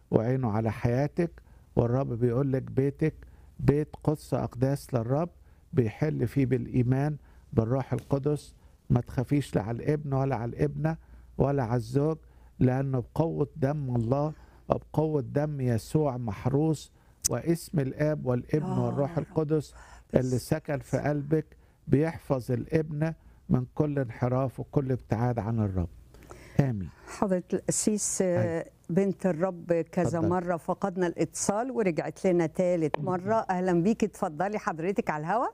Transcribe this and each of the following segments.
وعينه على حياتك والرب بيقول لك بيتك بيت قدس أقداس للرب بيحل فيه بالإيمان بالروح القدس ما تخافيش لا على الابن ولا على الابنة ولا على الزوج لأنه بقوة دم الله وبقوة دم يسوع محروس واسم الآب والابن آه، والروح رب القدس اللي سكن في قلبك بيحفظ الابن من كل انحراف وكل ابتعاد عن الرب آمين حضرة القسيس آه، أيوة. بنت الرب كذا اتفضل. مرة فقدنا الاتصال ورجعت لنا ثالث مرة أهلا بيكي اتفضلي حضرتك على الهوا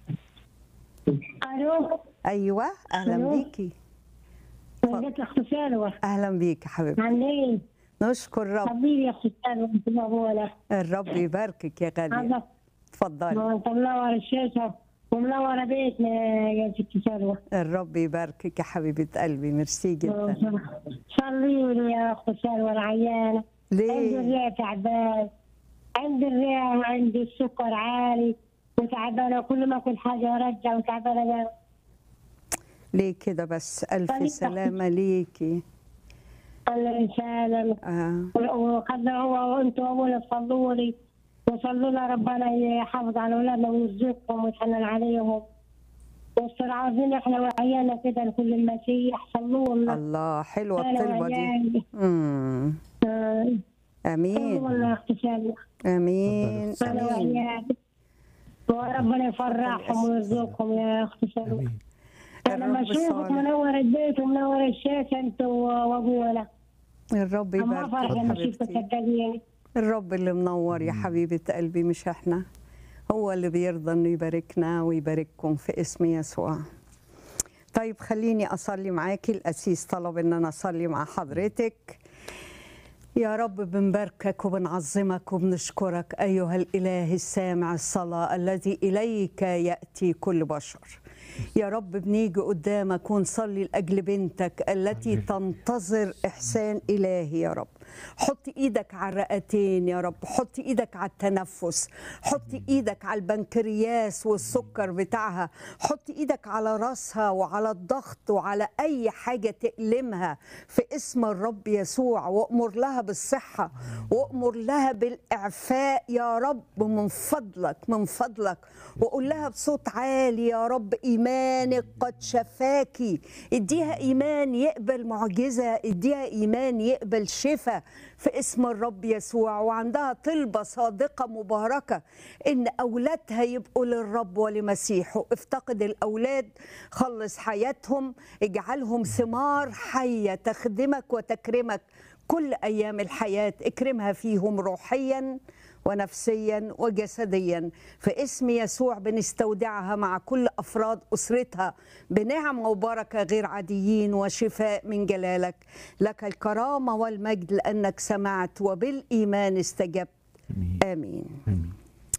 الو أيوة أهلا ألو. بيكي ولدت اخت سلوى أهلا بيكي حبيبتي عاملين نشكر رب حبيبي يا اخت سلوى انت مقبوله الرب يباركك يا غالية هذا اتفضلي ما انت منور الشاشه ومنوره بيتنا يا ست سلوى الرب يباركك يا حبيبة قلبي ميرسي جدا صلي لي يا اخت سلوى العيانه عندي ليه الرئه تعبان عندي الرئه وعندي السكر عالي وتعبانه كل ما اكل حاجه ارجع وتعبانه ليه كده بس ألف طيب. سلامة ليكي الانسان آه. وقد هو وانتم اول تصلوا لي وصلوا لنا ربنا يحافظ على اولادنا ويرزقهم ويتحنن عليهم وصر عاوزين احنا وعيالنا كده لكل المسيح صلوا لنا الله حلوة أنا الطلبة دي وعيالي. مم. آه، صلوا أمين لنا يا اختي سامية أمين اتفضل. انا أمين وعيالي وربنا يفرحهم ويرزقهم يا اختي سامية آمين انا الرب بشوفك صالح. منور البيت ومنور الشاشه انت وابونا الرب اما يبارك افرح لما حبيبتي شفتك صدقيني الرب اللي منور يا حبيبة قلبي مش احنا هو اللي بيرضى انه يباركنا ويبارككم في اسم يسوع طيب خليني اصلي معاكي الاسيس طلب ان انا اصلي مع حضرتك يا رب بنباركك وبنعظمك وبنشكرك ايها الاله السامع الصلاه الذي اليك ياتي كل بشر يا رب بنيجي قدامك ونصلي لاجل بنتك التي تنتظر احسان الهي يا رب حط ايدك على الرئتين يا رب حط ايدك على التنفس حط ايدك على البنكرياس والسكر بتاعها حط ايدك على راسها وعلى الضغط وعلى اي حاجه تألمها في اسم الرب يسوع وامر لها بالصحه وامر لها بالاعفاء يا رب من فضلك من فضلك وقول لها بصوت عالي يا رب ايمانك قد شفاكي اديها ايمان يقبل معجزه اديها ايمان يقبل شفاء في اسم الرب يسوع وعندها طلبه صادقه مباركه ان اولادها يبقوا للرب ولمسيحه افتقد الاولاد خلص حياتهم اجعلهم ثمار حيه تخدمك وتكرمك كل ايام الحياه اكرمها فيهم روحيا ونفسيا وجسديا في اسم يسوع بنستودعها مع كل افراد اسرتها بنعمه وبركه غير عاديين وشفاء من جلالك لك الكرامه والمجد لانك سمعت وبالايمان استجبت آمين امين آمين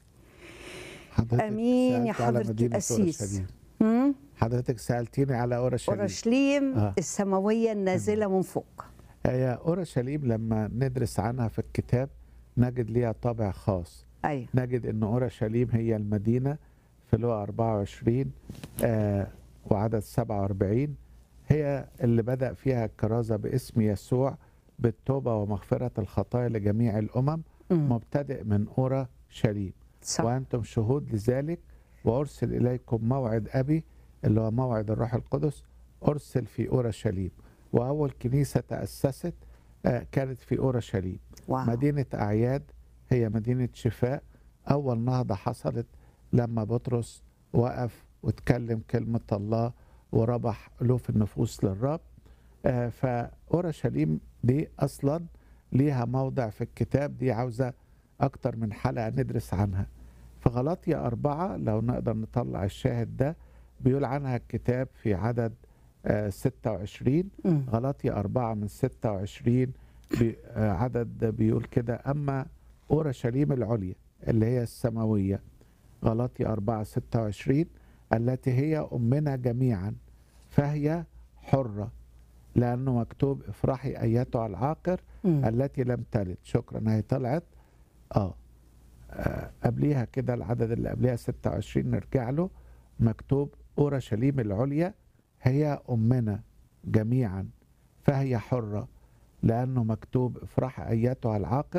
حضرتك امين يا سألت على حضره مدينة القسيس أورشليم. مم؟ حضرتك سألتيني على أورشليم اورشليم آه. السماويه النازله من فوق هي أورشليم لما ندرس عنها في الكتاب نجد ليها طابع خاص ايوه نجد أن أورشليم هي المدينة في لغة 24 آه وعدد 47 هي اللي بدأ فيها الكرازة باسم يسوع بالتوبة ومغفرة الخطايا لجميع الأمم مم. مبتدئ من أورشليم صح وأنتم شهود لذلك وأرسل إليكم موعد أبي اللي هو موعد الروح القدس أرسل في أورشليم وأول كنيسة تأسست آه، كانت في أورشليم واو مدينة أعياد هي مدينة شفاء أول نهضة حصلت لما بطرس وقف واتكلم كلمة الله وربح ألوف النفوس للرب آه، فأورشليم دي أصلا ليها موضع في الكتاب دي عاوزة أكتر من حلقة ندرس عنها في غلطية أربعة لو نقدر نطلع الشاهد ده بيقول عنها الكتاب في عدد آه، 26 مم. غلطية أربعة من 26 بي- آه، عدد بيقول كده أما أورشليم العليا اللي هي السماوية غلطية أربعة 26 التي هي أمنا جميعا فهي حرة لأنه مكتوب افرحي أيتها العاقر مم. التي لم تلد شكرا هي طلعت آه. آه قبليها كده العدد اللي قبليها 26 نرجع له مكتوب أورشليم العليا هي أمنا جميعا فهي حرة لأنه مكتوب افرح أيتها العاقر